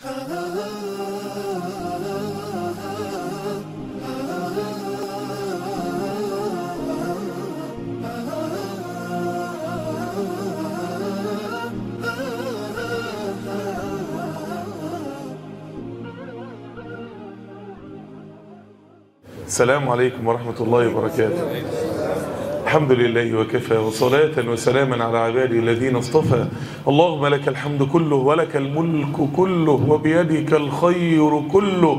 السلام عليكم ورحمة الله وبركاته الحمد لله وكفى وصلاة وسلاما على عبادي الذين اصطفى اللهم لك الحمد كله ولك الملك كله وبيدك الخير كله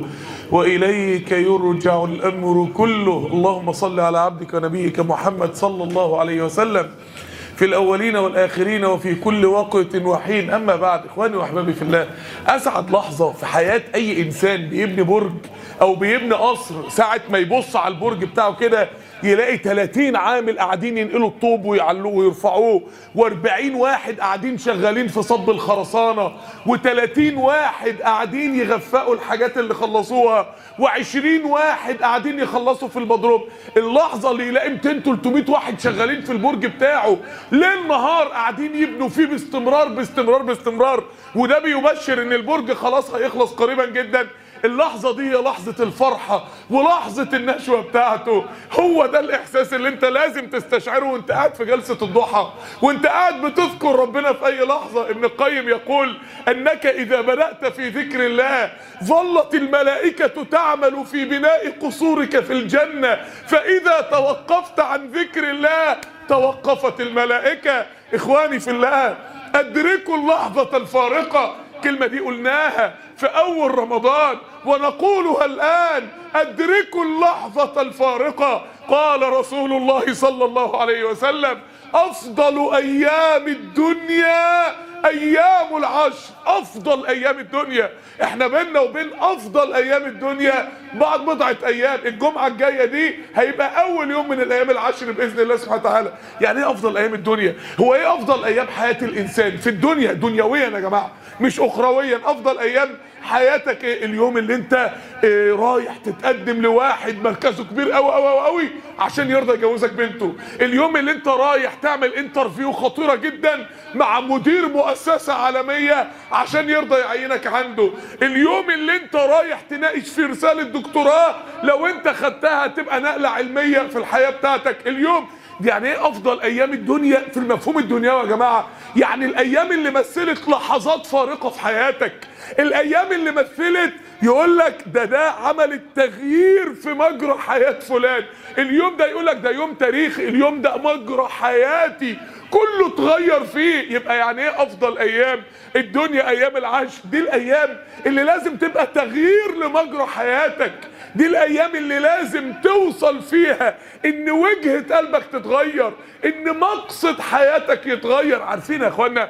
وإليك يرجع الأمر كله اللهم صل على عبدك ونبيك محمد صلى الله عليه وسلم في الأولين والآخرين وفي كل وقت وحين أما بعد إخواني وأحبابي في الله أسعد لحظة في حياة أي إنسان بيبني برج أو بيبني قصر ساعة ما يبص على البرج بتاعه كده يلاقي 30 عامل قاعدين ينقلوا الطوب ويعلوه ويرفعوه و40 واحد قاعدين شغالين في صب الخرسانة و30 واحد قاعدين يغفقوا الحاجات اللي خلصوها و20 واحد قاعدين يخلصوا في المضروب اللحظة اللي يلاقي 200 300 واحد شغالين في البرج بتاعه ليل نهار قاعدين يبنوا فيه باستمرار باستمرار باستمرار وده بيبشر ان البرج خلاص هيخلص قريبا جدا اللحظة دي هي لحظة الفرحة ولحظة النشوة بتاعته هو ده الإحساس اللي أنت لازم تستشعره وأنت قاعد في جلسة الضحى وأنت قاعد بتذكر ربنا في أي لحظة ابن القيم يقول أنك إذا بدأت في ذكر الله ظلت الملائكة تعمل في بناء قصورك في الجنة فإذا توقفت عن ذكر الله توقفت الملائكة إخواني في الله أدركوا اللحظة الفارقة الكلمة دي قلناها في أول رمضان ونقولها الآن أدركوا اللحظة الفارقة قال رسول الله صلى الله عليه وسلم أفضل أيام الدنيا أيام العشر أفضل أيام الدنيا احنا بيننا وبين أفضل أيام الدنيا بعد بضعة أيام الجمعة الجاية دي هيبقى أول يوم من الأيام العشر بإذن الله سبحانه وتعالى يعني إيه أفضل أيام الدنيا هو إيه أفضل أيام حياة الإنسان في الدنيا دنيويا يا جماعة مش أخرويا أفضل أيام حياتك إيه اليوم اللي انت إيه رايح تتقدم لواحد مركزه كبير قوي قوي قوي عشان يرضى يجوزك بنته اليوم اللي انت رايح تعمل انترفيو خطيره جدا مع مدير مؤسسه عالميه عشان يرضى يعينك عنده اليوم اللي انت رايح تناقش في رساله دكتوراه لو انت خدتها تبقى نقله علميه في الحياه بتاعتك اليوم دي يعني ايه افضل ايام الدنيا في المفهوم الدنيوي يا جماعه يعني الايام اللي مثلت لحظات فارقه في حياتك الايام اللي مثلت يقول لك ده ده عمل التغيير في مجرى حياه فلان اليوم ده يقول لك ده يوم تاريخي اليوم ده مجرى حياتي كله اتغير فيه يبقى يعني ايه افضل ايام الدنيا ايام العشر دي الايام اللي لازم تبقى تغيير لمجرى حياتك دي الايام اللي لازم توصل فيها ان وجهة قلبك تتغير ان مقصد حياتك يتغير عارفين يا اخوانا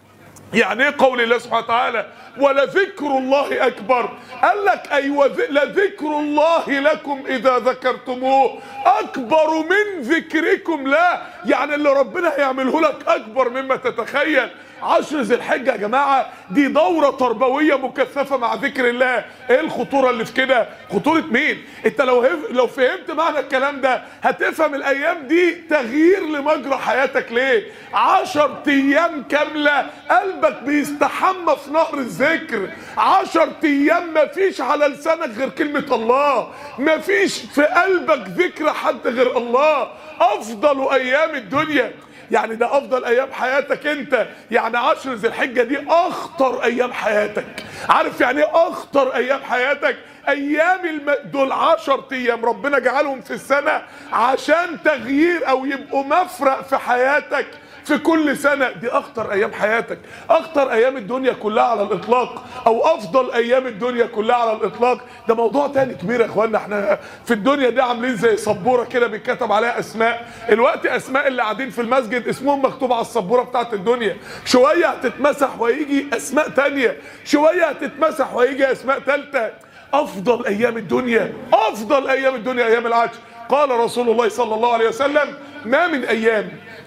يعني ايه قول الله سبحانه وتعالى ولذكر الله اكبر قال لك ايوه لذكر الله لكم اذا ذكرتموه اكبر من ذكركم لا يعني اللي ربنا هيعمله لك اكبر مما تتخيل عشر ذي الحجة يا جماعة دي دورة تربوية مكثفة مع ذكر الله ايه الخطورة اللي في كده خطورة مين انت لو لو فهمت معنى الكلام ده هتفهم الايام دي تغيير لمجرى حياتك ليه عشر ايام كاملة قلبك بيستحمى في نهر الذكر عشر ايام مفيش على لسانك غير كلمة الله مفيش في قلبك ذكر حد غير الله افضل ايام الدنيا يعني ده افضل ايام حياتك انت يعني عشر ذي الحجه دي اخطر ايام حياتك عارف يعني ايه اخطر ايام حياتك ايام الم... دول عشر ايام ربنا جعلهم في السنه عشان تغيير او يبقوا مفرق في حياتك في كل سنة دي أخطر أيام حياتك أخطر أيام الدنيا كلها على الإطلاق أو أفضل أيام الدنيا كلها على الإطلاق ده موضوع تاني كبير يا إخوانا إحنا في الدنيا دي عاملين زي سبورة كده بيتكتب عليها أسماء الوقت أسماء اللي قاعدين في المسجد اسمهم مكتوب على السبورة بتاعت الدنيا شوية هتتمسح ويجي أسماء تانية شوية هتتمسح ويجي أسماء تالتة أفضل أيام الدنيا أفضل أيام الدنيا أيام العشر قال رسول الله صلى الله عليه وسلم ما من أيام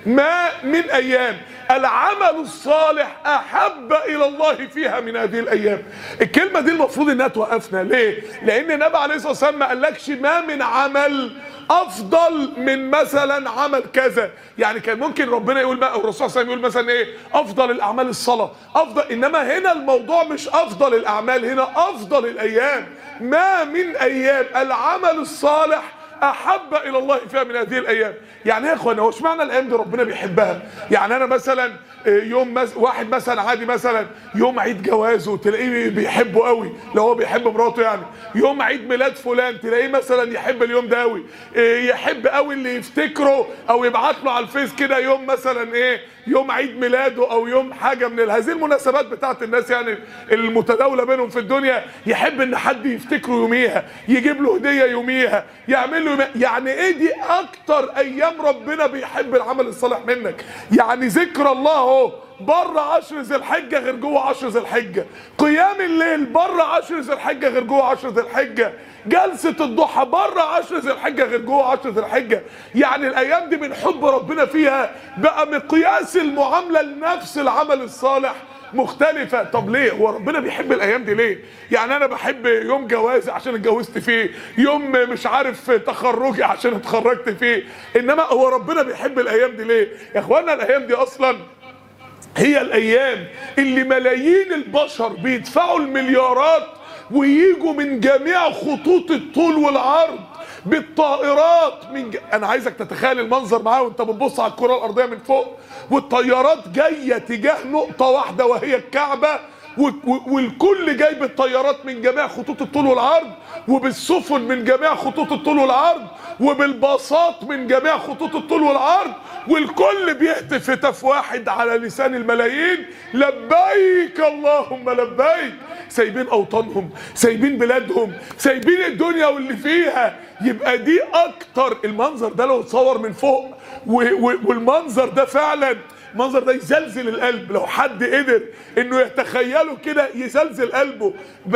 ما من ايام العمل الصالح احب الى الله فيها من هذه الايام الكلمه دي المفروض انها توقفنا ليه لان النبي عليه الصلاه والسلام ما قالكش ما من عمل افضل من مثلا عمل كذا يعني كان ممكن ربنا يقول بقى الرسول صلى الله عليه وسلم يقول مثلا ايه افضل الاعمال الصلاه افضل انما هنا الموضوع مش افضل الاعمال هنا افضل الايام ما من ايام العمل الصالح احب الى الله فيها من هذه الايام يعني ايه يا اخوانا هو اشمعنى الايام دي ربنا بيحبها يعني انا مثلا يوم مس... واحد مثلا عادي مثلا يوم عيد جوازه تلاقيه بيحبه قوي لو هو بيحب مراته يعني يوم عيد ميلاد فلان تلاقيه مثلا يحب اليوم ده قوي يحب قوي اللي يفتكره او يبعت له على الفيس كده يوم مثلا ايه يوم عيد ميلاده او يوم حاجه من هذه المناسبات بتاعت الناس يعني المتداوله بينهم في الدنيا يحب ان حد يفتكره يوميها يجيب له هديه يوميها يعمل له يوميها. يعني ايه دي اكتر ايام ربنا بيحب العمل الصالح منك يعني ذكر الله اهو بره عشر ذي الحجة غير جوه عشر ذي الحجة قيام الليل بره عشر ذي الحجة غير جوه عشر ذي الحجة جلسة الضحى بره عشر ذي الحجة غير جوه عشر ذي الحجة يعني الأيام دي من حب ربنا فيها بقى مقياس المعاملة لنفس العمل الصالح مختلفة طب ليه هو ربنا بيحب الايام دي ليه يعني انا بحب يوم جوازي عشان اتجوزت فيه يوم مش عارف تخرجي عشان اتخرجت فيه انما هو ربنا بيحب الايام دي ليه يا اخوانا الايام دي اصلا هي الايام اللي ملايين البشر بيدفعوا المليارات ويجوا من جميع خطوط الطول والعرض بالطائرات من ج... انا عايزك تتخيل المنظر معايا وانت بتبص على الكره الارضيه من فوق والطيارات جايه تجاه نقطه واحده وهي الكعبه و... و... والكل جاي بالطيارات من جميع خطوط الطول والعرض وبالسفن من جميع خطوط الطول والعرض وبالباصات من جميع خطوط الطول والعرض والكل بيهتف هتاف واحد على لسان الملايين لبيك اللهم لبيك سايبين اوطانهم سايبين بلادهم سايبين الدنيا واللي فيها يبقى دي اكتر المنظر ده لو اتصور من فوق و و والمنظر ده فعلا المنظر ده يزلزل القلب لو حد قدر انه يتخيله كده يزلزل قلبه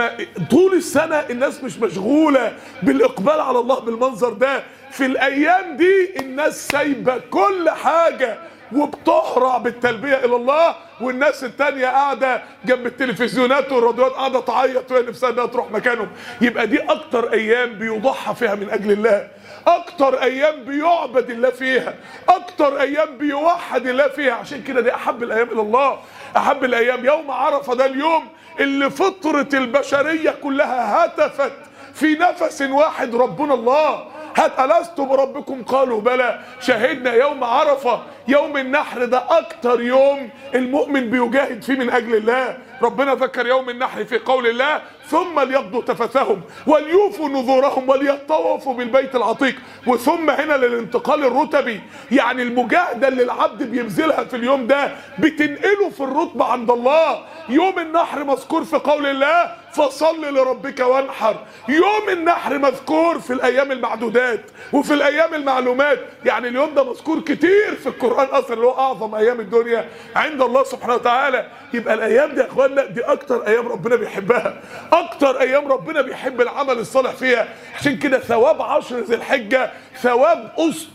طول السنه الناس مش مشغوله بالاقبال على الله بالمنظر ده في الايام دي الناس سايبه كل حاجه وبتهرع بالتلبيه الى الله والناس التانية قاعده جنب التلفزيونات والراديوات قاعده تعيط وهي نفسها انها تروح مكانهم يبقى دي اكتر ايام بيضحى فيها من اجل الله اكتر ايام بيعبد الله فيها اكتر ايام بيوحد الله فيها عشان كده دي احب الايام الى الله احب الايام يوم عرفه ده اليوم اللي فطره البشريه كلها هتفت في نفس واحد ربنا الله هات ألست بربكم قالوا بلى شهدنا يوم عرفة يوم النحر ده أكتر يوم المؤمن بيجاهد فيه من أجل الله ربنا ذكر يوم النحر في قول الله ثم ليقضوا تفثهم وليوفوا نذورهم وليطوفوا بالبيت العتيق وثم هنا للانتقال الرتبي يعني المجاهده اللي العبد بيبذلها في اليوم ده بتنقله في الرتبه عند الله يوم النحر مذكور في قول الله فصل لربك وانحر يوم النحر مذكور في الايام المعدودات وفي الايام المعلومات يعني اليوم ده مذكور كتير في القران اصلا اللي هو اعظم ايام الدنيا عند الله سبحانه وتعالى يبقى الايام دي يا اخوانا دي اكتر ايام ربنا بيحبها اكتر ايام ربنا بيحب العمل الصالح فيها عشان كده ثواب عشر ذي الحجه ثواب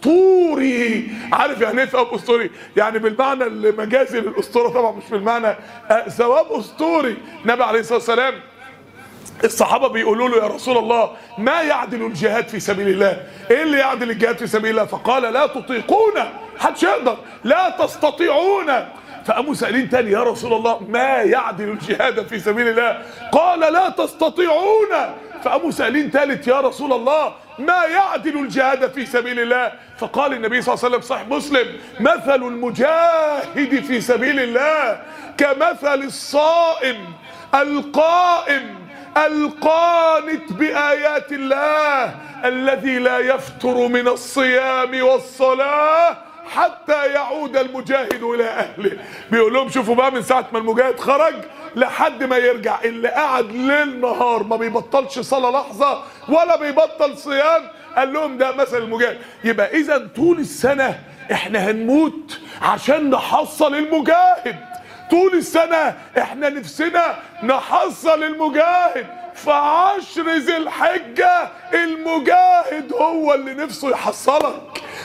اسطوري عارف يعني ايه ثواب اسطوري يعني بالمعنى المجازي للاسطوره طبعا مش بالمعنى آه ثواب اسطوري النبي عليه الصلاه والسلام الصحابة بيقولوا له يا رسول الله ما يعدل الجهاد في سبيل الله ايه اللي يعدل الجهاد في سبيل الله فقال لا تطيقون حدش يقدر لا تستطيعون فقاموا سائلين تاني يا رسول الله ما يعدل الجهاد في سبيل الله قال لا تستطيعون فقاموا سائلين ثالث يا رسول الله ما يعدل الجهاد في سبيل الله فقال النبي صلى الله عليه وسلم صحيح مسلم مثل المجاهد في سبيل الله كمثل الصائم القائم القانت بآيات الله الذي لا يفتر من الصيام والصلاة حتى يعود المجاهد إلى أهله بيقول لهم شوفوا بقى من ساعة ما المجاهد خرج لحد ما يرجع اللي قعد ليل نهار ما بيبطلش صلاة لحظة ولا بيبطل صيام قال لهم ده مثل المجاهد يبقى إذا طول السنة احنا هنموت عشان نحصل المجاهد طول السنة احنا نفسنا نحصل المجاهد في عشر ذي الحجة المجاهد هو اللي نفسه يحصلك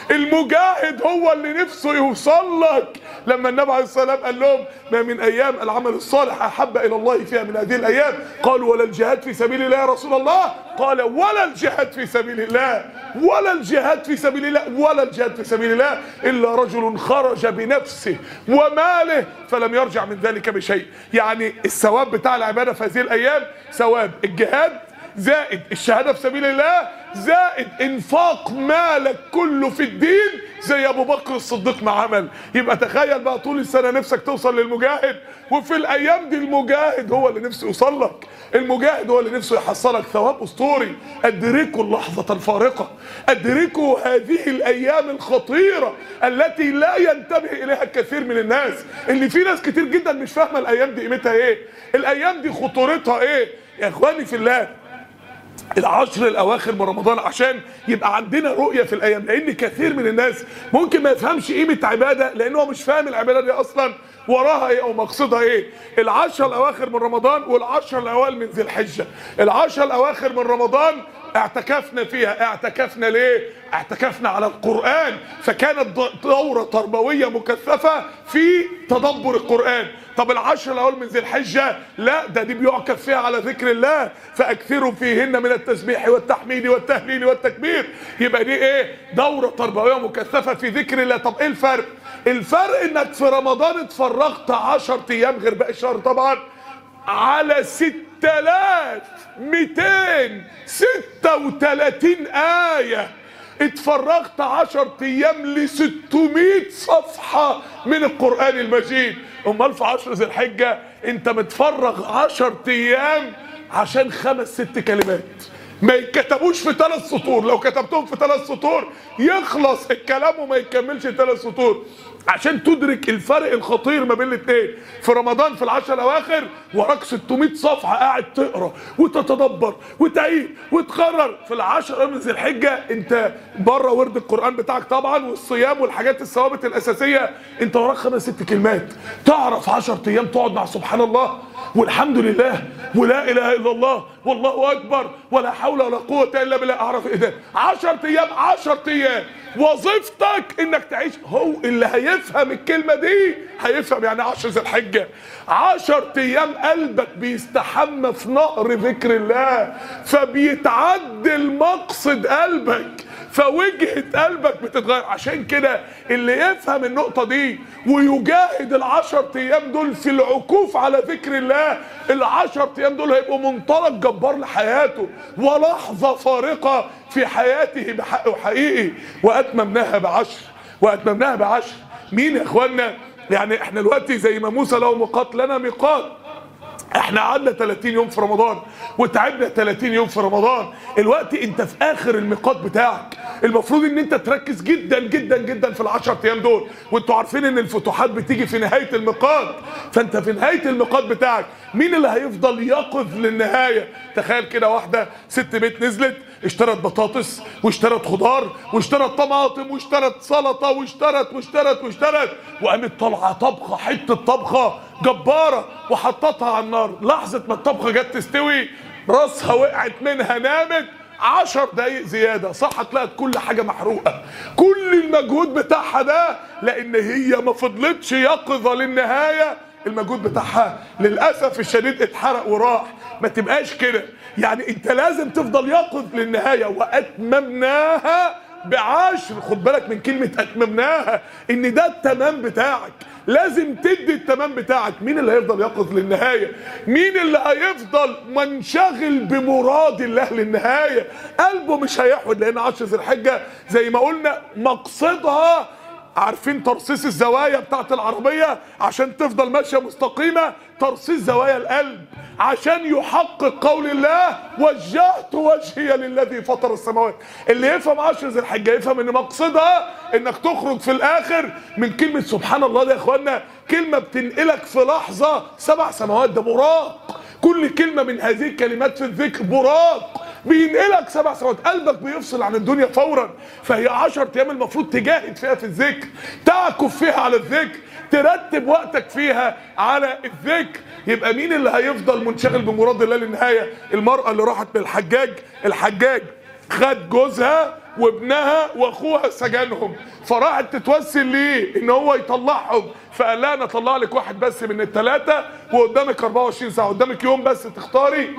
المجاهد هو اللي نفسه يوصل لك لما النبي عليه الصلاه والسلام قال لهم ما من ايام العمل الصالح احب الى الله فيها من هذه الايام قالوا ولا الجهاد في سبيل الله يا رسول الله قال ولا الجهاد في سبيل الله ولا الجهاد في سبيل الله ولا الجهاد في سبيل الله الا رجل خرج بنفسه وماله فلم يرجع من ذلك بشيء يعني الثواب بتاع العباده في هذه الايام ثواب الجهاد زائد الشهادة في سبيل الله زائد انفاق مالك كله في الدين زي ابو بكر الصديق ما عمل يبقى تخيل بقى طول السنة نفسك توصل للمجاهد وفي الايام دي المجاهد هو اللي نفسه يوصل لك المجاهد هو اللي نفسه يحصلك ثواب اسطوري ادركوا اللحظة الفارقة ادركوا هذه الايام الخطيرة التي لا ينتبه اليها الكثير من الناس اللي في ناس كتير جدا مش فاهمة الايام دي قيمتها ايه الايام دي خطورتها ايه يا اخواني في الله العشر الاواخر من رمضان عشان يبقى عندنا رؤيه في الايام لان كثير من الناس ممكن ما يفهمش قيمه عباده لان هو مش فاهم العباده دي اصلا وراها ايه او مقصدها ايه العشر الاواخر من رمضان والعشر الاوائل من ذي الحجه العشر الاواخر من رمضان اعتكفنا فيها اعتكفنا ليه اعتكفنا على القرآن فكانت دورة تربوية مكثفة في تدبر القرآن طب العشر الاول من ذي الحجة لا ده دي بيعكف فيها على ذكر الله فاكثروا فيهن من التسبيح والتحميد والتهليل والتكبير يبقى دي ايه دورة تربوية مكثفة في ذكر الله طب ايه الفرق الفرق انك في رمضان اتفرغت 10 ايام غير باقي الشهر طبعا على 6236 آية اتفرغت 10 ايام ل 600 صفحة من القرآن المجيد امال في 10 ذي الحجة انت متفرغ 10 ايام عشان خمس ست كلمات ما يتكتبوش في ثلاث سطور لو كتبتهم في ثلاث سطور يخلص الكلام وما يكملش ثلاث سطور عشان تدرك الفرق الخطير ما بين الاثنين في رمضان في العشر الاواخر وراك 600 صفحه قاعد تقرا وتتدبر وتعيد وتقرر في العشر من ذي الحجه انت بره ورد القران بتاعك طبعا والصيام والحاجات الثوابت الاساسيه انت وراك خمس ست كلمات تعرف 10 ايام تقعد مع سبحان الله والحمد لله ولا اله الا الله والله اكبر ولا حول ولا قوه الا بالله اعرف ايه ده 10 ايام 10 ايام وظيفتك انك تعيش هو اللي هيفهم الكلمه دي هيفهم يعني 10 ذي الحجه 10 ايام قلبك بيستحمى في نهر ذكر الله فبيتعدل مقصد قلبك فوجهة قلبك بتتغير عشان كده اللي يفهم النقطة دي ويجاهد العشر ايام دول في العكوف على ذكر الله العشر ايام دول هيبقوا منطلق جبار لحياته ولحظة فارقة في حياته بحق وحقيقي واتممناها بعشر واتممناها بعشر مين يا اخوانا يعني احنا دلوقتي زي ما موسى له ميقات لنا ميقات احنا قعدنا 30 يوم في رمضان وتعبنا 30 يوم في رمضان الوقت انت في اخر الميقات بتاعك المفروض ان انت تركز جدا جدا جدا في العشر ايام دول وانتوا عارفين ان الفتوحات بتيجي في نهايه الميقات فانت في نهايه الميقات بتاعك مين اللي هيفضل يقظ للنهايه تخيل كده واحده ست بيت نزلت اشترت بطاطس واشترت خضار واشترت طماطم واشترت سلطه واشترت واشترت واشترت وقامت طالعه طبخه حته طبخه جباره وحطتها على النار لحظه ما الطبخه جت تستوي راسها وقعت منها نامت عشر دقايق زيادة صح هتلاقي كل حاجة محروقة كل المجهود بتاعها ده لأن هي ما فضلتش يقظة للنهاية المجهود بتاعها للأسف الشديد اتحرق وراح ما تبقاش كده يعني انت لازم تفضل يقظ للنهاية وأتممناها بعشر خد بالك من كلمة أتممناها إن ده التمام بتاعك لازم تدي التمام بتاعك مين اللي هيفضل يقظ للنهاية مين اللي هيفضل منشغل بمراد الله للنهاية قلبه مش هيحود لأن عشر ذي الحجة زي ما قلنا مقصدها عارفين ترصيص الزوايا بتاعت العربية عشان تفضل ماشية مستقيمة ترصيص زوايا القلب عشان يحقق قول الله وجهت وجهي للذي فطر السماوات اللي يفهم عشر ذي الحجة يفهم ان مقصدها انك تخرج في الاخر من كلمة سبحان الله دي يا اخوانا كلمة بتنقلك في لحظة سبع سماوات ده براق كل كلمة من هذه الكلمات في الذكر براق بينقلك سبع سنوات قلبك بيفصل عن الدنيا فورا فهي عشر ايام المفروض تجاهد فيها في الذكر تعكف فيها على الذكر ترتب وقتك فيها على الذكر يبقى مين اللي هيفضل منشغل بمراد الله للنهايه المراه اللي راحت بالحجاج الحجاج خد جوزها وابنها واخوها سجنهم فراحت تتوسل ليه ان هو يطلعهم فقال لها انا اطلع لك واحد بس من الثلاثه وقدامك 24 ساعه قدامك يوم بس تختاري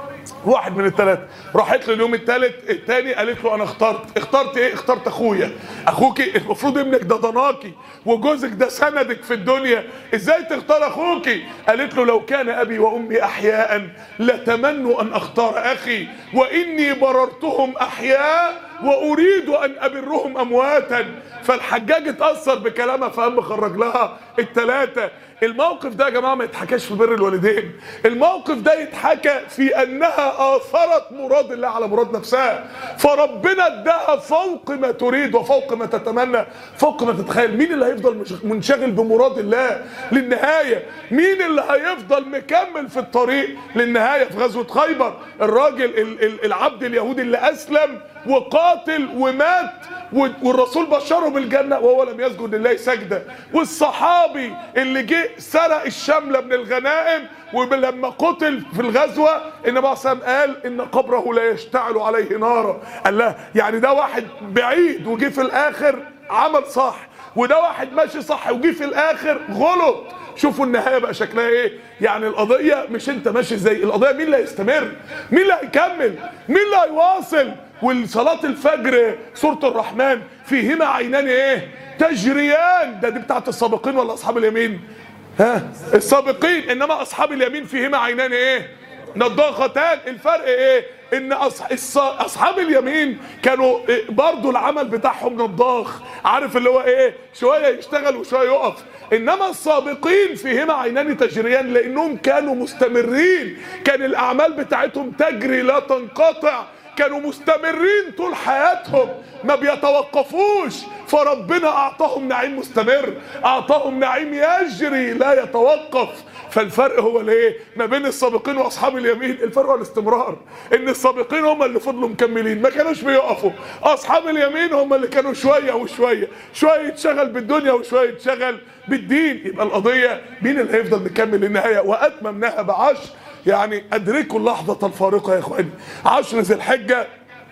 واحد من الثلاثه راحت له اليوم الثالث الثاني قالت له انا اخترت اخترت ايه اخترت اخويا اخوكي المفروض ابنك ده ضناكي وجوزك ده سندك في الدنيا ازاي تختار اخوكي قالت له لو كان ابي وامي احياء لتمنوا ان اختار اخي واني بررتهم احياء واريد ان ابرهم امواتا فالحجاج اتاثر بكلامها فقام خرج لها الثلاثه الموقف ده يا جماعه ما يتحكاش في بر الوالدين الموقف ده يتحكى في انها اثرت مراد الله على مراد نفسها فربنا اداها فوق ما تريد وفوق ما تتمنى فوق ما تتخيل مين اللي هيفضل مش- منشغل بمراد الله للنهايه مين اللي هيفضل مكمل في الطريق للنهايه في غزوه خيبر الراجل ال- ال- العبد اليهودي اللي اسلم وقاتل ومات و- والرسول بشره بالجنه وهو لم يسجد لله سجده والصحابي اللي جه سرق الشمله من الغنائم ولما قتل في الغزوه النبي عليه الصلاه والسلام قال ان قبره لا يشتعل عليه نارا قال لا يعني ده واحد بعيد وجه في الاخر عمل صح وده واحد ماشي صح وجه في الاخر غلط شوفوا النهايه بقى شكلها ايه يعني القضيه مش انت ماشي ازاي القضيه مين اللي هيستمر مين اللي هيكمل مين اللي هيواصل والصلاه الفجر سوره الرحمن فيهما عينان ايه تجريان ده دي بتاعت السابقين ولا اصحاب اليمين ها السابقين انما اصحاب اليمين فيهما عينان ايه نضاختان الفرق ايه ان أص... الص... اصحاب اليمين كانوا إيه؟ برضو العمل بتاعهم نضاخ عارف اللي هو ايه شويه يشتغل وشويه يقف انما السابقين فيهما عينان تجريان لانهم كانوا مستمرين كان الاعمال بتاعتهم تجري لا تنقطع كانوا مستمرين طول حياتهم ما بيتوقفوش فربنا اعطاهم نعيم مستمر اعطاهم نعيم يجري لا يتوقف فالفرق هو الايه ما بين السابقين واصحاب اليمين الفرق هو الاستمرار ان السابقين هم اللي فضلوا مكملين ما كانوش بيقفوا اصحاب اليمين هم اللي كانوا شويه وشويه شويه يتشغل بالدنيا وشويه يتشغل بالدين يبقى القضيه مين اللي هيفضل مكمل للنهايه واتممناها بعشر يعني ادركوا اللحظه الفارقه يا اخواني عشر ذي الحجه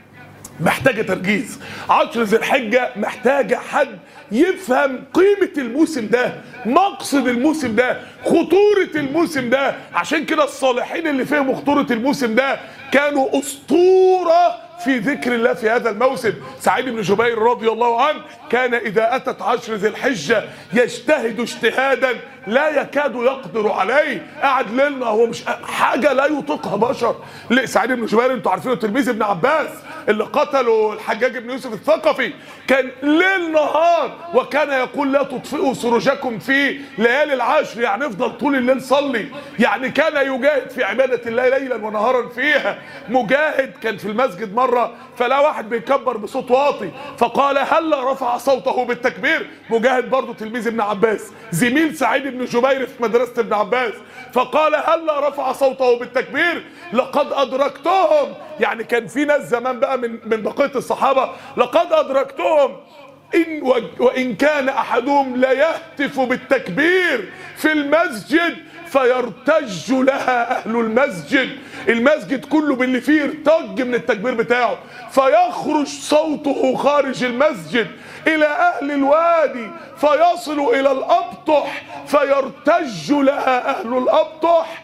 محتاجه تركيز عشر ذي الحجه محتاجه حد يفهم قيمه الموسم ده مقصد الموسم ده خطوره الموسم ده عشان كده الصالحين اللي فهموا خطوره الموسم ده كانوا اسطوره في ذكر الله في هذا الموسم سعيد بن جبير رضي الله عنه كان إذا أتت عشر ذي الحجة يجتهد اجتهادا لا يكاد يقدر عليه قاعد ليلنا هو مش حاجة لا يطيقها بشر ليه سعيد بن جبير انتوا عارفينه تلميذ ابن عباس اللي قتلوا الحجاج بن يوسف الثقفي كان ليل نهار وكان يقول لا تطفئوا سروجكم في ليالي العشر يعني افضل طول الليل صلي يعني كان يجاهد في عبادة الله ليلا ونهارا فيها مجاهد كان في المسجد مرة فلا واحد بيكبر بصوت واطي فقال هلا رفع صوته بالتكبير مجاهد برضه تلميذ ابن عباس زميل سعيد بن جبير في مدرسة ابن عباس فقال هلا رفع صوته بالتكبير لقد أدركتهم يعني كان في ناس زمان بقى من من بقية الصحابة لقد أدركتهم إن و- وإن كان أحدهم ليهتف بالتكبير في المسجد فيرتج لها أهل المسجد المسجد كله باللي فيه ارتج من التكبير بتاعه فيخرج صوته خارج المسجد إلى أهل الوادي فيصل إلى الأبطح فيرتج لها أهل الأبطح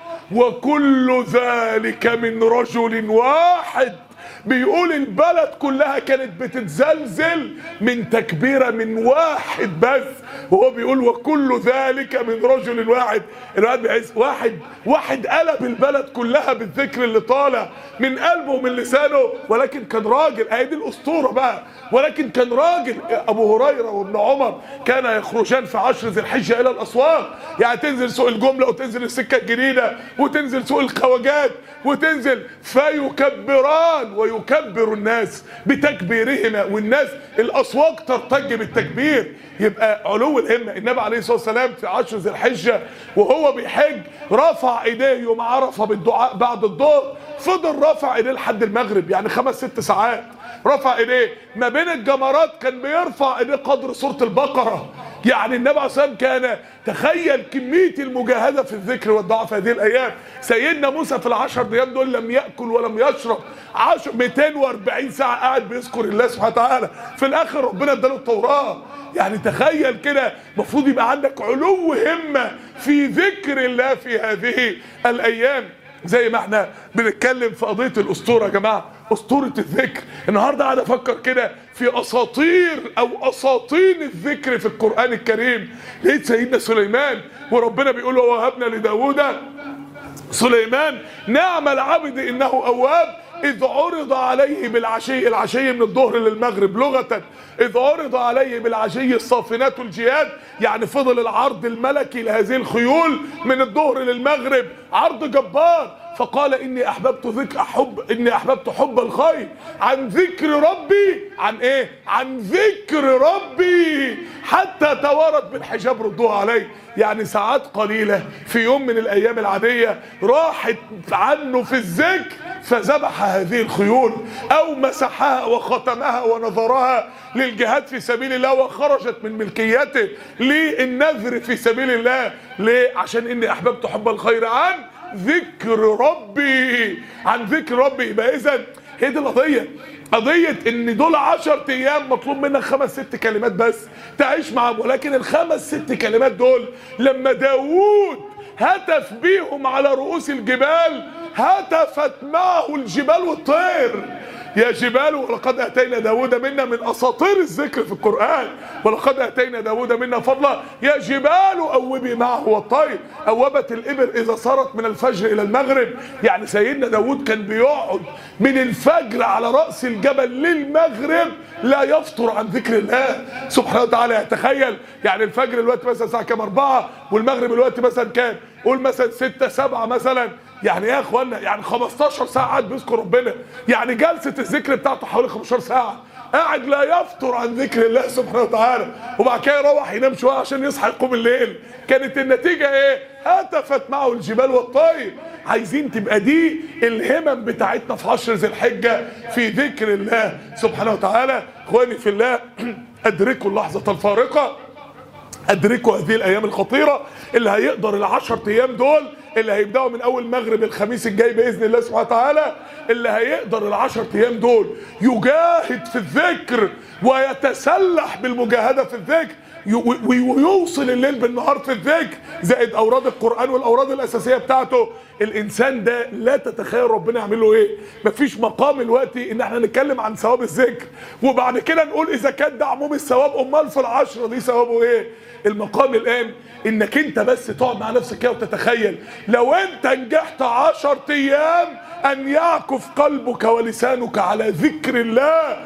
وكل ذلك من رجل واحد بيقول البلد كلها كانت بتتزلزل من تكبيرة من واحد بس وهو بيقول وكل ذلك من رجل واحد الواحد بيحس واحد واحد قلب البلد كلها بالذكر اللي طالع من قلبه ومن لسانه ولكن كان راجل اهي دي الاسطوره بقى ولكن كان راجل ابو هريره وابن عمر كان يخرجان في عشر ذي الحجه الى الاسواق يعني تنزل سوق الجمله وتنزل السكه الجديده وتنزل سوق الخواجات وتنزل فيكبران ويكبر الناس بتكبيرهما والناس الاسواق ترتج بالتكبير يبقى علو الهمه النبي عليه الصلاه والسلام في عشر ذي الحجه وهو بيحج رفع ايديه يوم عرفه بالدعاء بعد الظهر فضل رفع ايديه لحد المغرب يعني خمس ست ساعات رفع ايديه ما بين الجمرات كان بيرفع ايديه قدر سوره البقره يعني النبي عليه الصلاه والسلام كان تخيل كميه المجاهده في الذكر والدعاء في هذه الايام سيدنا موسى في العشر ايام دول لم ياكل ولم يشرب 10 240 ساعه قاعد بيذكر الله سبحانه وتعالى في الاخر ربنا اداله التوراه يعني تخيل كده المفروض يبقى عندك علو همه في ذكر الله في هذه الايام زي ما احنا بنتكلم في قضيه الاسطوره يا جماعه اسطوره الذكر النهارده قاعد افكر كده في اساطير او اساطين الذكر في القران الكريم لقيت سيدنا سليمان وربنا بيقول ووهبنا لداوود سليمان نعم العبد انه اواب إذ عرض عليه بالعشي العشي من الظهر للمغرب لغة إذ عرض عليه بالعشي الصافنات الجياد يعني فضل العرض الملكي لهذه الخيول من الظهر للمغرب عرض جبار فقال إني أحببت ذكر أحب إني أحببت حب الخير عن ذكر ربي عن إيه؟ عن ذكر ربي حتى توارت بالحجاب ردوها عليه يعني ساعات قليلة في يوم من الأيام العادية راحت عنه في الذكر فذبح هذه الخيول او مسحها وختمها ونظرها للجهاد في سبيل الله وخرجت من ملكيته للنذر في سبيل الله ليه عشان اني احببت حب الخير عن ذكر ربي عن ذكر ربي يبقى اذا هي دي القضيه قضية ان دول عشر ايام مطلوب منك خمس ست كلمات بس تعيش معاهم ولكن الخمس ست كلمات دول لما داوود هتف بيهم على رؤوس الجبال هتفت معه الجبال والطير يا جبال ولقد اتينا داود منا من اساطير الذكر في القران ولقد اتينا داود منا فضلا يا جبال اوبي معه والطير اوبت الابر اذا صارت من الفجر الى المغرب يعني سيدنا داود كان بيقعد من الفجر على راس الجبل للمغرب لا يفطر عن ذكر الله سبحانه وتعالى تخيل يعني الفجر الوقت مثلا الساعه كام أربعة والمغرب الوقت مثلا كام قول مثلا ستة سبعة مثلا يعني يا اخوانا يعني 15 ساعه قاعد بيذكر ربنا يعني جلسه الذكر بتاعته حوالي 15 ساعه قاعد لا يفطر عن ذكر الله سبحانه وتعالى وبعد كده يروح ينام شويه عشان يصحى يقوم الليل كانت النتيجه ايه هتفت معه الجبال والطير عايزين تبقى دي الهمم بتاعتنا في عشر ذي الحجه في ذكر الله سبحانه وتعالى اخواني في الله ادركوا اللحظه الفارقه ادركوا هذه الايام الخطيره اللي هيقدر العشر ايام دول اللي هيبداوا من اول مغرب الخميس الجاي باذن الله سبحانه وتعالى اللي هيقدر العشر ايام دول يجاهد في الذكر ويتسلح بالمجاهده في الذكر ويوصل الليل بالنهار في الذكر زائد اوراد القران والاوراد الاساسيه بتاعته الانسان ده لا تتخيل ربنا يعمل له ايه مفيش مقام دلوقتي ان احنا نتكلم عن ثواب الذكر وبعد كده نقول اذا كان ده عموم الثواب امال في العشره دي ثوابه ايه المقام الان انك انت بس تقعد مع نفسك كده وتتخيل لو انت نجحت عشر ايام ان يعكف قلبك ولسانك على ذكر الله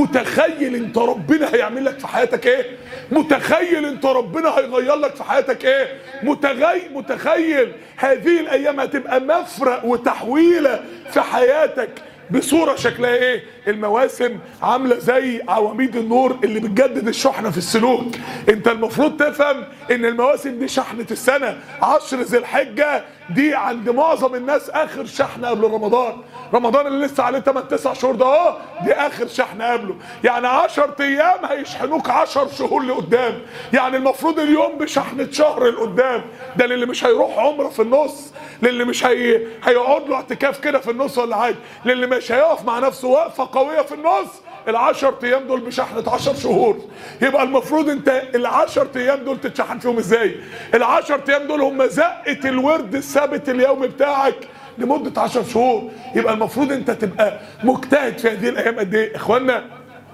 متخيل انت ربنا هيعمل لك في حياتك ايه متخيل انت ربنا هيغير لك في حياتك ايه متغي متخيل هذه الايام هتبقى مفرق وتحويله في حياتك بصورة شكلها ايه المواسم عاملة زي عواميد النور اللي بتجدد الشحنة في السلوك انت المفروض تفهم ان المواسم دي شحنة السنة عشر ذي الحجة دي عند معظم الناس اخر شحنة قبل رمضان رمضان اللي لسه عليه 8 9 شهور ده اهو دي اخر شحنة قبله يعني 10 ايام هيشحنوك 10 شهور لقدام يعني المفروض اليوم بشحنة شهر لقدام ده للي مش هيروح عمره في النص للي مش هي... هيقعد له اعتكاف كده في النص ولا حاجه للي مش هيقف مع نفسه وقفه قويه في النص العشر ايام دول بشحنة عشر شهور يبقى المفروض انت العشر ايام دول تتشحن فيهم ازاي العشر ايام دول هم زقة الورد الثابت اليومي بتاعك لمدة عشر شهور يبقى المفروض انت تبقى مجتهد في هذه الايام قد ايه اخوانا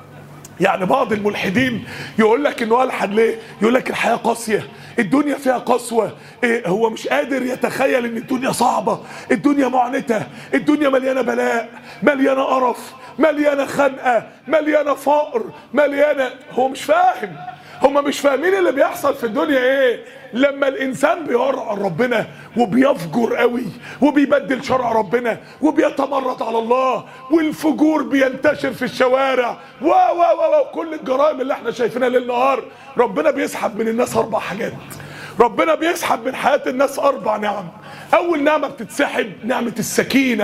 يعني بعض الملحدين يقول لك انه الحد ليه يقول لك الحياه قاسيه الدنيا فيها قسوه إيه هو مش قادر يتخيل ان الدنيا صعبه الدنيا معنته الدنيا مليانه بلاء مليانه قرف مليانه خنقه مليانه فقر مليانه هو مش فاهم هم مش فاهمين اللي بيحصل في الدنيا ايه لما الانسان بيقرع ربنا وبيفجر قوي وبيبدل شرع ربنا وبيتمرد على الله والفجور بينتشر في الشوارع و و و كل الجرائم اللي احنا شايفينها ليل نهار ربنا بيسحب من الناس اربع حاجات ربنا بيسحب من حياه الناس اربع نعم اول نعمه بتتسحب نعمه السكينه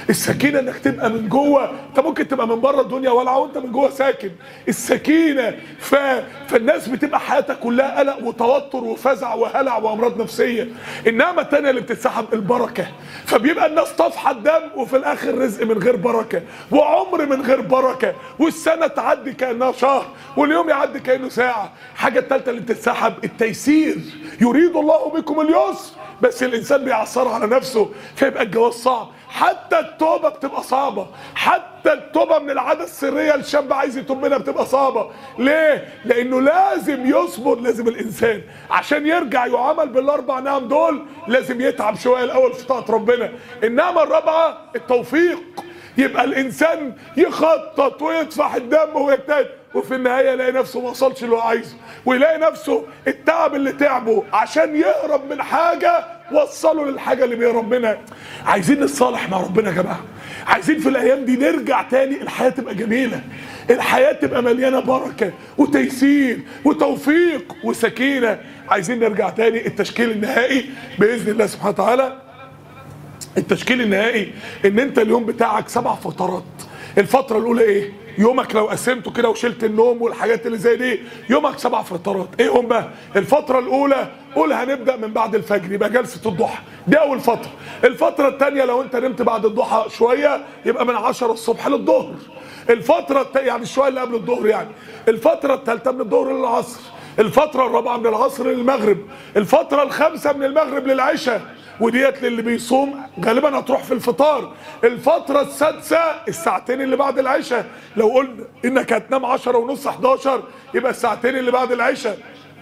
السكينه انك تبقى من جوه انت ممكن تبقى من بره الدنيا ولعه وانت من جوه ساكن السكينه ف... فالناس بتبقى حياتها كلها قلق وتوتر وفزع وهلع وامراض نفسيه النعمه الثانيه اللي بتتسحب البركه فبيبقى الناس طافحه الدم وفي الاخر رزق من غير بركه وعمر من غير بركه والسنه تعدي كانها شهر واليوم يعدي كانه ساعه الحاجه الثالثه اللي بتتسحب التيسير يريد الله بكم اليسر بس الانسان بيعصر على نفسه فيبقى الجواز صعب حتى التوبه بتبقى صعبه حتى التوبه من العاده السريه الشاب عايز يتوب منها بتبقى صعبه ليه لانه لازم يصبر لازم الانسان عشان يرجع يعامل بالاربع نعم دول لازم يتعب شويه الاول في طاعه ربنا النعمه الرابعه التوفيق يبقى الانسان يخطط ويدفع الدم ويجتهد وفي النهايه يلاقي نفسه ما وصلش اللي هو عايزه ويلاقي نفسه التعب اللي تعبه عشان يهرب من حاجه وصله للحاجه اللي بيهرب منها عايزين نتصالح مع ربنا يا جماعه عايزين في الايام دي نرجع تاني الحياه تبقى جميله الحياه تبقى مليانه بركه وتيسير وتوفيق وسكينه عايزين نرجع تاني التشكيل النهائي باذن الله سبحانه وتعالى التشكيل النهائي ان انت اليوم بتاعك سبع فترات الفتره الاولى ايه يومك لو قسمته كده وشلت النوم والحاجات اللي زي دي يومك سبع فترات ايه هم بقى الفتره الاولى قول هنبدا من بعد الفجر يبقى جلسه الضحى دي اول فتره الفتره الثانيه لو انت نمت بعد الضحى شويه يبقى من 10 الصبح للظهر الفتره الت... يعني شويه اللي قبل الظهر يعني الفتره الثالثه من الظهر للعصر الفتره الرابعه من العصر للمغرب الفتره الخامسه من المغرب للعشاء وديت للي بيصوم غالبا هتروح في الفطار الفترة السادسة الساعتين اللي بعد العشاء لو قلنا انك هتنام 10 ونص 11 يبقى الساعتين اللي بعد العشاء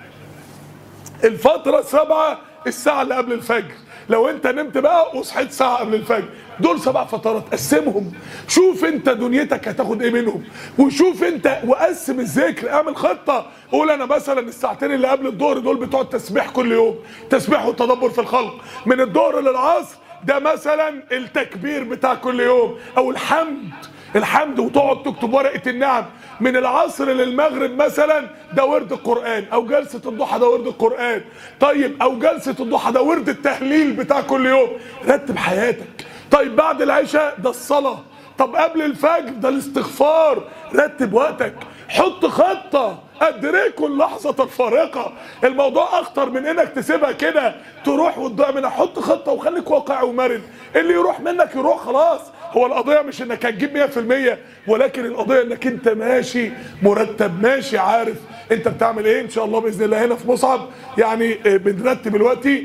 الفترة السابعة الساعة اللي قبل الفجر لو انت نمت بقى وصحيت ساعة قبل الفجر دول سبع فترات قسمهم شوف انت دنيتك هتاخد ايه منهم وشوف انت وقسم الذكر اعمل خطة قول انا مثلا الساعتين اللي قبل الظهر دول بتوع التسبيح كل يوم تسبيح والتدبر في الخلق من الظهر للعصر ده مثلا التكبير بتاع كل يوم او الحمد الحمد وتقعد تكتب ورقه النعم من العصر للمغرب مثلا ده ورد القران او جلسه الضحى ده ورد القران طيب او جلسه الضحى ده ورد التهليل بتاع كل يوم رتب حياتك طيب بعد العشاء ده الصلاه طب قبل الفجر ده الاستغفار رتب وقتك حط خطه ادركوا اللحظة الفارقة الموضوع اخطر من انك تسيبها كده تروح وتضيع منها حط خطة وخليك واقعي ومرن اللي يروح منك يروح خلاص هو القضية مش انك هتجيب 100% ولكن القضية انك انت ماشي مرتب ماشي عارف انت بتعمل ايه ان شاء الله باذن الله هنا في مصعب يعني بنرتب دلوقتي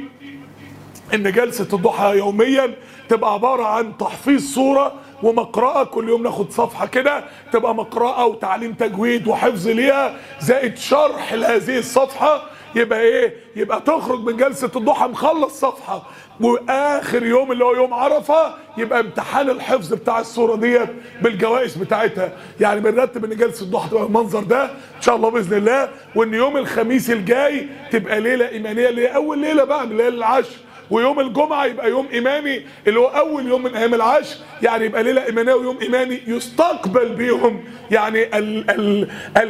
ان جلسة الضحى يوميا تبقى عبارة عن تحفيظ صورة ومقرأة كل يوم ناخد صفحة كده تبقى مقرأة وتعليم تجويد وحفظ ليها زائد شرح لهذه الصفحة يبقى ايه يبقى تخرج من جلسة الضحى مخلص صفحة واخر يوم اللي هو يوم عرفة يبقى امتحان الحفظ بتاع الصورة ديت بالجوائز بتاعتها يعني بنرتب ان جلسة الضحى تبقى المنظر ده ان شاء الله باذن الله وان يوم الخميس الجاي تبقى ليلة ايمانية اللي هي اول ليلة بقى من ليلة العشر ويوم الجمعة يبقى يوم إيماني اللي هو أول يوم من أيام العشر يعني يبقى ليلة إيمانية ويوم إيماني يستقبل بيهم يعني ال ال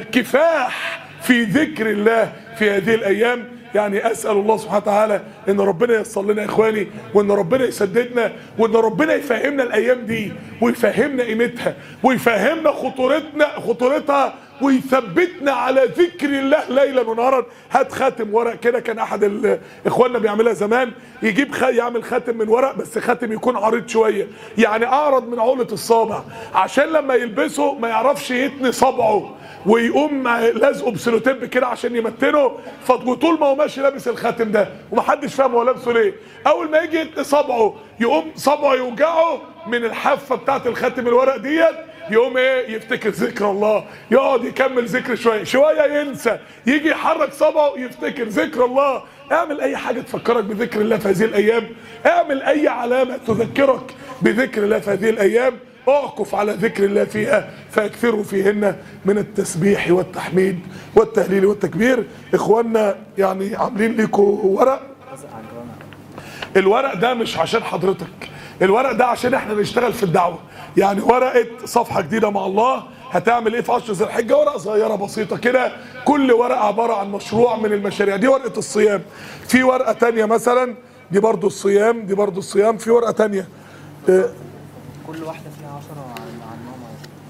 الكفاح في ذكر الله في هذه الأيام يعني اسال الله سبحانه وتعالى ان ربنا ييسر لنا يا اخواني وان ربنا يسددنا وان ربنا يفهمنا الايام دي ويفهمنا قيمتها ويفهمنا خطورتنا خطورتها ويثبتنا على ذكر الله ليلا ونهارا هات خاتم ورق كده كان احد اخواننا بيعملها زمان يجيب خ... يعمل خاتم من ورق بس خاتم يكون عريض شويه يعني اعرض من عولة الصابع عشان لما يلبسه ما يعرفش يتني صبعه ويقوم لازقه بسلوتيب كده عشان يمتنه فطول ما هو ماشي لابس الخاتم ده ومحدش فاهم هو لابسه ليه اول ما يجي يتني صبعه يقوم صبعه يوجعه من الحافه بتاعت الخاتم الورق ديت يقوم ايه يفتكر ذكر الله يقعد يكمل ذكر شويه شويه ينسى يجي يحرك صبعه يفتكر ذكر الله اعمل اي حاجه تفكرك بذكر الله في هذه الايام اعمل اي علامه تذكرك بذكر الله في هذه الايام اعكف على ذكر الله فيها فاكثروا فيهن من التسبيح والتحميد والتهليل والتكبير اخواننا يعني عاملين لكم ورق الورق ده مش عشان حضرتك الورق ده عشان احنا نشتغل في الدعوه يعني ورقه صفحه جديده مع الله هتعمل ايه في 10 ذي الحجه ورقه صغيره بسيطه كده كل ورقه عباره عن مشروع من المشاريع دي ورقه الصيام في ورقه تانية مثلا دي برضو الصيام دي برضو الصيام في ورقه تانية اه كل واحدة فيها 10 عن عن نوع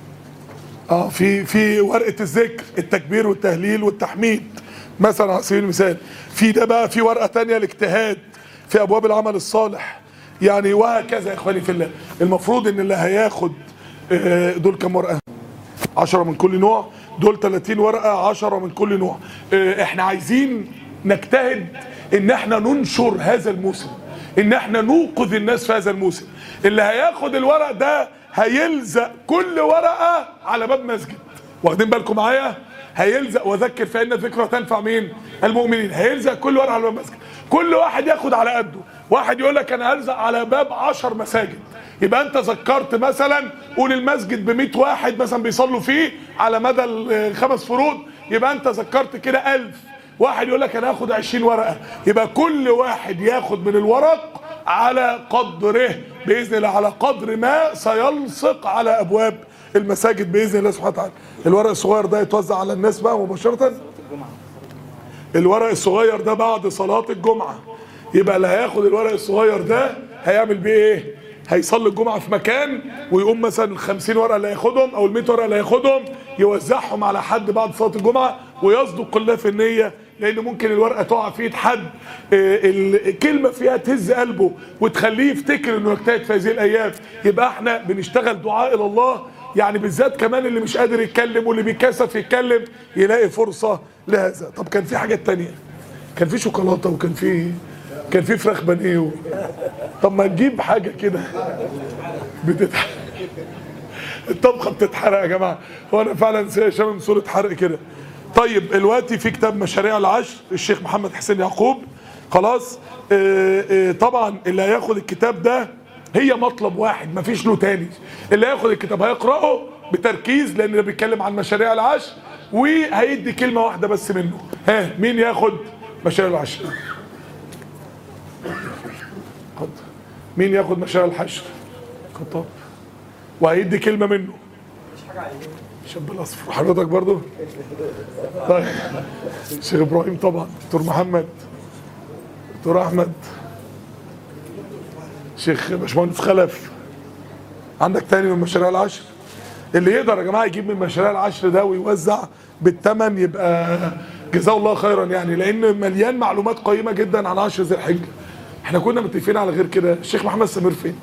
اه في في ورقه الذكر التكبير والتهليل والتحميد مثلا على سبيل المثال في ده بقى في ورقه تانية الاجتهاد في ابواب العمل الصالح يعني وهكذا يا اخواني في الله المفروض ان اللي هياخد آه، دول كام ورقه 10 من كل نوع دول 30 ورقه 10 من كل نوع آه، احنا عايزين نجتهد ان احنا ننشر هذا الموسم ان احنا نوقظ الناس في هذا الموسم اللي هياخد الورق ده هيلزق كل ورقه على باب مسجد واخدين بالكم معايا هيلزق وذكر فان الذكرى تنفع مين المؤمنين هيلزق كل ورقه على باب مسجد كل واحد ياخد على قده واحد يقول لك انا هلزق على باب 10 مساجد يبقى انت ذكرت مثلا قول المسجد ب 100 واحد مثلا بيصلوا فيه على مدى الخمس فروض يبقى انت ذكرت كده 1000 واحد يقول لك انا هاخد 20 ورقه يبقى كل واحد ياخد من الورق على قدره باذن الله على قدر ما سيلصق على ابواب المساجد باذن الله سبحانه وتعالى الورق الصغير ده يتوزع على الناس بقى مباشره الورق الصغير ده بعد صلاه الجمعه يبقى اللي هياخد الورق الصغير ده هيعمل بيه ايه هيصلي الجمعه في مكان ويقوم مثلا ال 50 ورقه اللي هياخدهم او ال 100 ورقه اللي هياخدهم يوزعهم على حد بعد صلاه الجمعه ويصدق الله في النيه لان ممكن الورقه تقع في ايد حد آه، الكلمه فيها تهز قلبه وتخليه يفتكر انه يجتهد في هذه الايام يبقى احنا بنشتغل دعاء الى الله يعني بالذات كمان اللي مش قادر يتكلم واللي بيكسف يتكلم يلاقي فرصه لهذا طب كان في حاجات تانية كان في شوكولاته وكان في كان في فراخ بانيه و... طب ما نجيب حاجه كده بتتحرق الطبخه بتتحرق يا جماعه هو انا فعلا شامم صوره حرق كده طيب دلوقتي في كتاب مشاريع العشر الشيخ محمد حسين يعقوب خلاص آه، آه، طبعا اللي هياخد الكتاب ده هي مطلب واحد مفيش له تاني اللي هياخد الكتاب هيقراه بتركيز لان ده بيتكلم عن مشاريع العشر وهيدي كلمه واحده بس منه ها مين ياخد مشاريع العشر خد. مين ياخد مشاريع الحشر خطاب وهيدي كلمه منه شاب الاصفر حضرتك برضو طيب شيخ ابراهيم طبعا دكتور محمد دكتور احمد شيخ باشمهندس خلف عندك تاني من مشاريع العشر اللي يقدر يا جماعه يجيب من مشاريع العشر ده ويوزع بالثمن يبقى جزاه الله خيرا يعني لان مليان معلومات قيمه جدا عن عشر ذي الحجه احنا كنا متفقين على غير كده الشيخ محمد سمير فين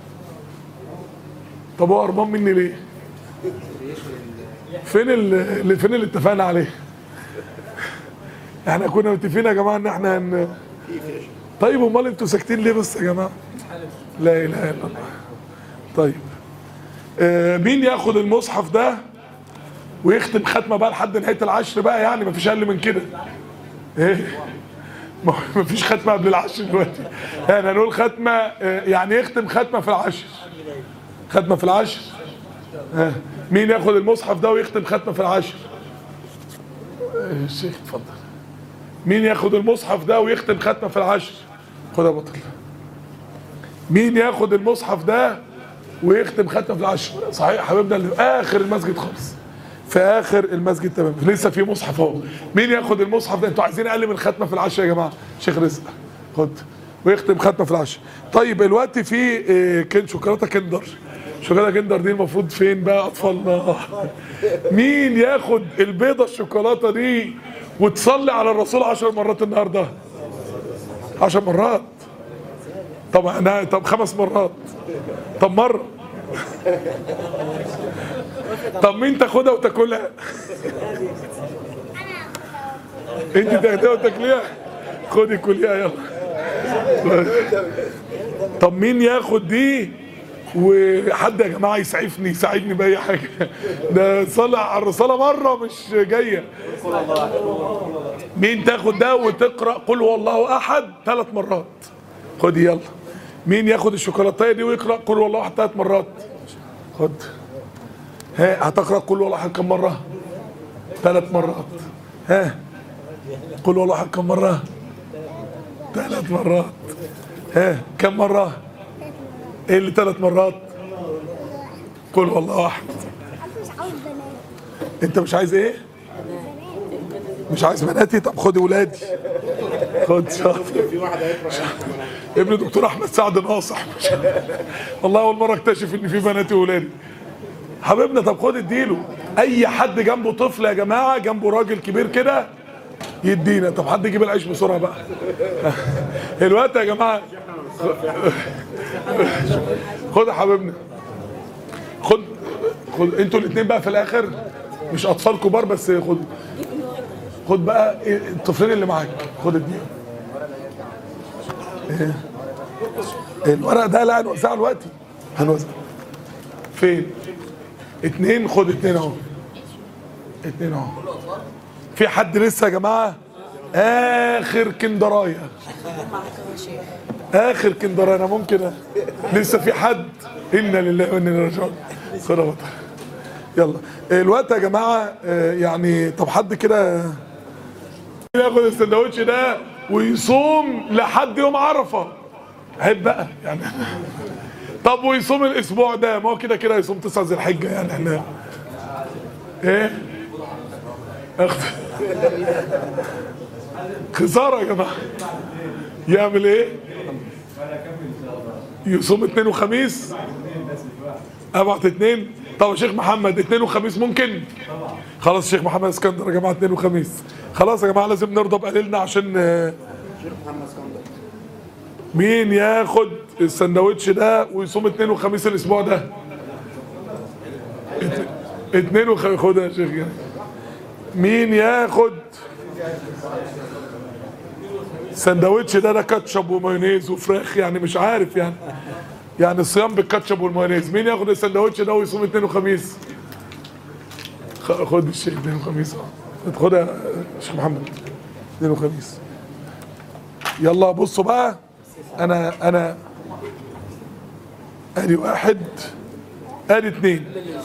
طب هو هربان مني ليه فين اللي فين اللي اتفقنا عليه احنا كنا متفقين يا جماعه ان احنا هن... طيب امال انتوا ساكتين ليه بس يا جماعه لا اله الا الله طيب آه مين ياخد المصحف ده ويختم ختمه بقى لحد نهايه العشر بقى يعني مفيش اقل من كده ايه ما ما فيش ختمه قبل العشر دلوقتي يعني هنقول ختمه آه، يعني يختم ختمه في العشر ختمه في العشر ها مين ياخد المصحف ده ويختم ختمه في العشر آه، الشيخ اتفضل مين ياخد المصحف ده ويختم ختمه في العشر خد يا بطل مين ياخد المصحف ده ويختم ختمه في العشر صحيح حبيبنا اللي في اخر المسجد خالص في اخر المسجد تمام لسه في مصحف اهو مين ياخد المصحف ده انتوا عايزين اقل من ختمه في العشر يا جماعه شيخ رزق خد ويختم ختمه في العشر طيب الوقت في آه، كان شوكولاته كندر شوكولاته كندر دي المفروض فين بقى اطفالنا مين ياخد البيضه الشوكولاته دي وتصلي على الرسول عشر مرات النهارده عشر مرات طب انا طب خمس مرات طب مره طب مين تاخدها وتاكلها انت تاخدها وتاكليها خدي كليها يلا طب مين ياخد دي وحد يا جماعه يسعفني يساعدني باي حاجه ده صلى على الرساله مره مش جايه مين تاخد ده وتقرا قل هو الله احد ثلاث مرات خدي يلا مين ياخد الشوكولاتايه دي ويقرا قل هو الله احد ثلاث مرات خد ها هتقرا قل هو الله احد كم مره ثلاث مرات ها قل هو الله احد كم مره ثلاث مرات ها كم مره ايه اللي ثلاث مرات قل هو الله احد مش عاوز بنات انت مش عايز ايه مش عايز بناتي طب خدي ولادي خد شاطر في واحد هيقرا ابن دكتور احمد سعد ناصح والله اول مره اكتشف ان في بناتي وولادي حبيبنا طب خد اديله اي حد جنبه طفل يا جماعه جنبه راجل كبير كده يدينا طب حد يجيب العيش بسرعه بقى الوقت يا جماعه خد يا حبيبنا خد خد انتوا الاثنين بقى في الاخر مش اطفال كبار بس خد خد بقى الطفلين اللي معاك خد اديهم الورق ده لا هنوزعه دلوقتي هنوزع فين اتنين خد اتنين اهو اتنين اهو في حد لسه يا جماعه اخر كندرايه اخر كندرايه انا ممكن أ- لسه في حد انا لله وانا اليه راجعون خد اهو. يلا الوقت يا جماعه آه، يعني طب حد كده ياخد السندوتش ده ويصوم لحد يوم عرفه عيب بقى يعني طب ويصوم الاسبوع ده ما هو كده كده يصوم تسعة ذي الحجه يعني احنا ايه اخت خساره يا جماعه يعمل ايه يصوم اثنين وخميس ابعت اثنين طب يا شيخ محمد اثنين وخميس ممكن خلاص شيخ محمد اسكندر يا جماعه اثنين وخميس خلاص يا جماعه لازم نرضى بقليلنا عشان آه، مين ياخد السندوتش ده ويصوم اثنين وخميس الاسبوع ده ات- اتنين وخميس خد يا شيخ يعني. مين ياخد السندوتش ده ده كاتشب ومايونيز وفراخ يعني مش عارف يعني يعني الصيام بالكاتشب والمايونيز مين ياخد السندوتش ده ويصوم اثنين وخميس خ- خد الشيخ اثنين وخميس اه خدها يا شيخ محمد اثنين وخميس يلا بصوا بقى انا انا ادي واحد ادي اتنين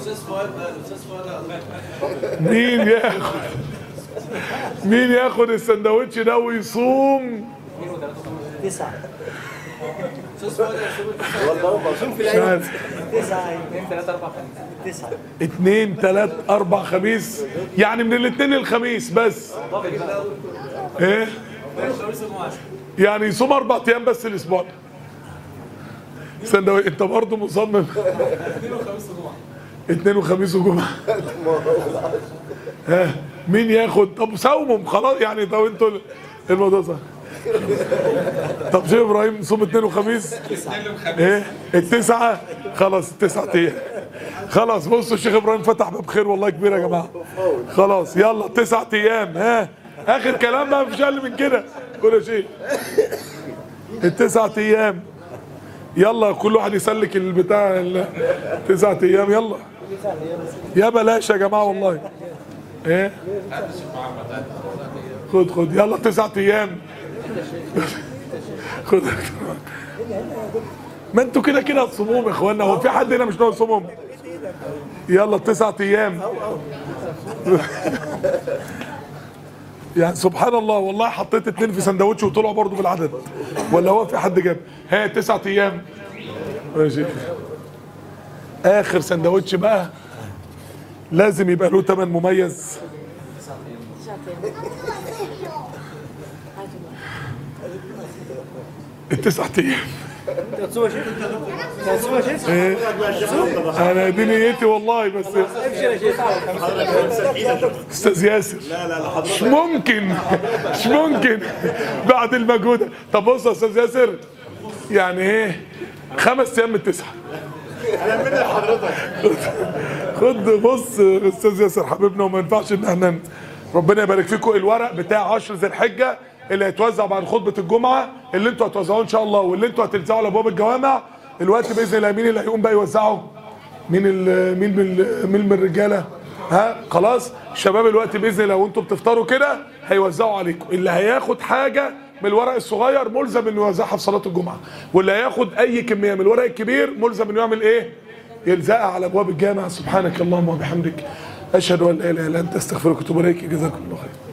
مين ياخد مين ياخد السندوتش ده ويصوم مش عارف اتنين تلات اربع خميس يعني من الاثنين للخميس بس ايه يعني يصوم اربع ايام بس الاسبوع ده سندوتش انت برضه مصمم اثنين وخميس وجمعه ها مين ياخد طب ساومهم خلاص يعني طب انتوا الموضوع صح طب شيخ ابراهيم صوم اثنين وخميس ايه التسعه خلاص التسعه ايام خلاص بصوا الشيخ ابراهيم فتح باب خير والله كبير يا جماعه خلاص يلا تسعة ايام ها اخر كلام بقى مفيش اقل من كده قول يا شيخ التسعة ايام يلا كل واحد يسلك البتاع ال- تسعة ايام يلا يا بلاش يا جماعه والله ايه خد خد يلا تسعة ايام خد ما انتوا كده كده هتصوموهم يا اخوانا هو في حد هنا مش ناوي يصومهم يلا تسعة ايام يعني سبحان الله والله حطيت اتنين في سندوتش وطلعوا برضو بالعدد ولا هو في حد جاب ها تسعة ايام ماشي اخر سندوتش بقى لازم يبقى له تمن مميز التسعة ايام ايه انا دي نيتي والله بس استاذ ياسر مش ممكن مش ممكن بعد المجهود ده. طب بص يا استاذ ياسر يعني ايه خمس ايام من التسعه خد بص استاذ ياسر حبيبنا وما ينفعش ان احنا ربنا يبارك فيكم الورق بتاع 10 ذي الحجه اللي هيتوزع بعد خطبه الجمعه اللي انتوا هتوزعوه ان شاء الله واللي انتوا هتلزقوا على ابواب الجوامع الوقت باذن الله مين اللي هيقوم بقى يوزعه مين ال مين من مين من الرجاله ها خلاص الشباب الوقت باذن الله وانتوا بتفطروا كده هيوزعوا عليكم اللي هياخد حاجه من الورق الصغير ملزم انه يوزعها في صلاه الجمعه واللي هياخد اي كميه من الورق الكبير ملزم انه يعمل ايه يلزقها على ابواب الجامع سبحانك اللهم وبحمدك اشهد ان لا اله الا انت استغفرك واتوب اليك جزاكم الله خير